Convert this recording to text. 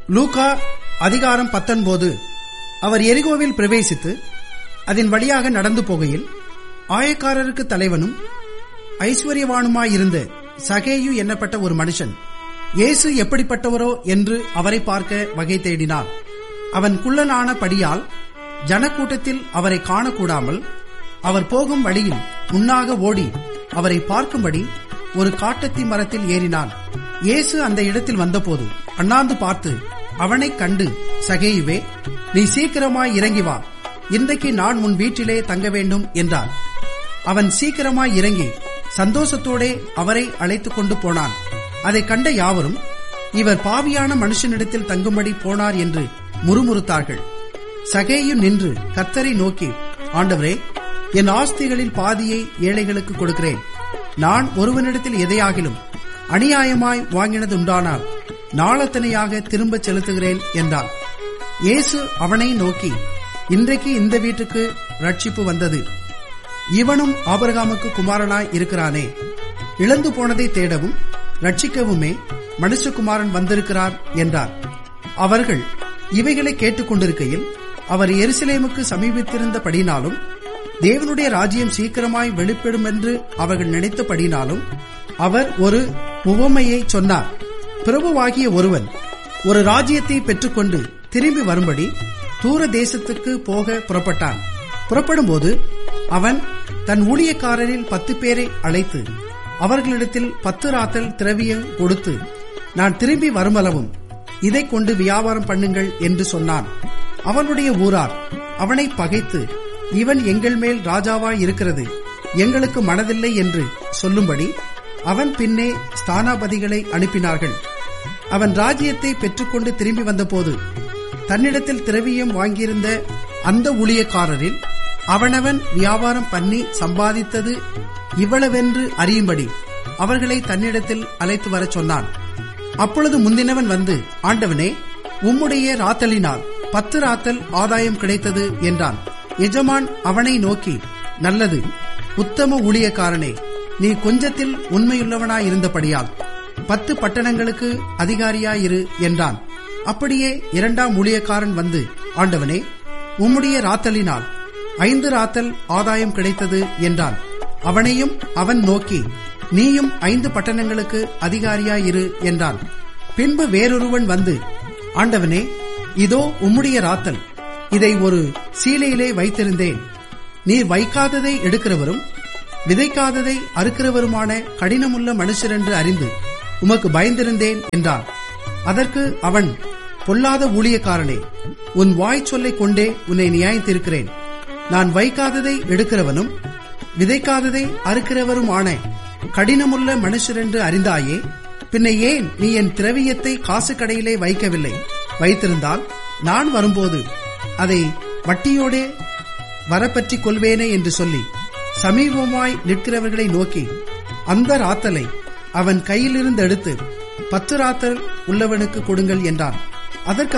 Luca அதிகாரம் பத்தொன்பது அவர் எரிகோவில் பிரவேசித்து அதன் வழியாக நடந்து போகையில் ஆயக்காரருக்கு தலைவனும் ஐஸ்வர்யவானுமாயிருந்த சகேயு என்னப்பட்ட ஒரு மனுஷன் இயேசு எப்படிப்பட்டவரோ என்று அவரை பார்க்க வகை தேடினான் அவன் குள்ளனான படியால் ஜனக்கூட்டத்தில் அவரை காணக்கூடாமல் அவர் போகும் வழியில் முன்னாக ஓடி அவரை பார்க்கும்படி ஒரு காட்டத்தி மரத்தில் ஏறினான் இயேசு அந்த இடத்தில் வந்தபோது அண்ணாந்து பார்த்து அவனைக் கண்டு சகேயுவே நீ சீக்கிரமாய் இறங்கி வா இன்றைக்கு நான் உன் வீட்டிலே தங்க வேண்டும் என்றார் அவன் சீக்கிரமாய் இறங்கி சந்தோஷத்தோடே அவரை அழைத்துக் கொண்டு போனான் அதைக் கண்ட யாவரும் இவர் பாவியான மனுஷனிடத்தில் தங்கும்படி போனார் என்று முறுமுறுத்தார்கள் சகேயு நின்று கத்தரை நோக்கி ஆண்டவரே என் ஆஸ்திகளில் பாதியை ஏழைகளுக்கு கொடுக்கிறேன் நான் ஒருவனிடத்தில் எதையாகிலும் அநியாயமாய் வாங்கினது உண்டானால் நாளத்தனையாக திரும்பச் செலுத்துகிறேன் என்றான் இயேசு அவனை நோக்கி இன்றைக்கு இந்த வீட்டுக்கு ரட்சிப்பு வந்தது இவனும் ஆபரகாமுக்கு குமாரனாய் இருக்கிறானே இழந்து போனதை தேடவும் ரட்சிக்கவுமே மனுஷகுமாரன் வந்திருக்கிறார் என்றார் அவர்கள் இவைகளை கேட்டுக்கொண்டிருக்கையில் அவர் எருசலேமுக்கு சமீபித்திருந்தபடினாலும் தேவனுடைய ராஜ்யம் சீக்கிரமாய் வெளிப்படும் என்று அவர்கள் நினைத்தபடினாலும் அவர் ஒரு உவமையை சொன்னார் பிரபுவாகிய ஒருவன் ஒரு ராஜ்யத்தை பெற்றுக்கொண்டு திரும்பி வரும்படி தூர தேசத்துக்கு போக புறப்பட்டான் புறப்படும்போது அவன் தன் ஊழியக்காரரில் பத்து பேரை அழைத்து அவர்களிடத்தில் பத்து ராத்தல் திரவியம் கொடுத்து நான் திரும்பி வருமளவும் இதை கொண்டு வியாபாரம் பண்ணுங்கள் என்று சொன்னான் அவனுடைய ஊரார் அவனை பகைத்து இவன் எங்கள் மேல் ராஜாவாய் இருக்கிறது எங்களுக்கு மனதில்லை என்று சொல்லும்படி அவன் பின்னே ஸ்தானாபதிகளை அனுப்பினார்கள் அவன் ராஜ்யத்தை பெற்றுக்கொண்டு திரும்பி வந்தபோது தன்னிடத்தில் திரவியம் வாங்கியிருந்த அந்த ஊழியக்காரரில் அவனவன் வியாபாரம் பண்ணி சம்பாதித்தது இவ்வளவென்று அறியும்படி அவர்களை தன்னிடத்தில் அழைத்து வரச் சொன்னான் அப்பொழுது முந்தினவன் வந்து ஆண்டவனே உம்முடைய ராத்தலினால் பத்து ராத்தல் ஆதாயம் கிடைத்தது என்றான் எஜமான் அவனை நோக்கி நல்லது உத்தம ஊழியக்காரனே நீ கொஞ்சத்தில் உண்மையுள்ளவனாயிருந்தபடியால் பத்து பட்டணங்களுக்கு அதிகாரியாயிரு என்றான் அப்படியே இரண்டாம் ஊழியக்காரன் வந்து ஆண்டவனே உம்முடைய ராத்தலினால் ஐந்து ராத்தல் ஆதாயம் கிடைத்தது என்றான் அவனையும் அவன் நோக்கி நீயும் ஐந்து பட்டணங்களுக்கு அதிகாரியாயிரு என்றான் பின்பு வேறொருவன் வந்து ஆண்டவனே இதோ உம்முடைய ராத்தல் இதை ஒரு சீலையிலே வைத்திருந்தேன் நீர் வைக்காததை எடுக்கிறவரும் விதைக்காததை அறுக்கிறவருமான கடினமுள்ள மனுஷர் என்று அறிந்து உமக்கு பயந்திருந்தேன் என்றான் அதற்கு அவன் பொல்லாத ஊழியக்காரனே உன் வாய் சொல்லைக் கொண்டே உன்னை நியாயத்திருக்கிறேன் நான் வைக்காததை எடுக்கிறவனும் விதைக்காததை அறுக்கிறவருமான கடினமுள்ள மனுஷர் என்று அறிந்தாயே பின்ன ஏன் நீ என் திரவியத்தை காசு கடையிலே வைக்கவில்லை வைத்திருந்தால் நான் வரும்போது அதை வட்டியோடே வரப்பற்றிக் கொள்வேனே என்று சொல்லி சமீபமாய் நிற்கிறவர்களை நோக்கி அந்த ராத்தலை அவன் கையிலிருந்து எடுத்து பத்து ராத்தல் உள்ளவனுக்கு கொடுங்கள் என்றான் அதற்கு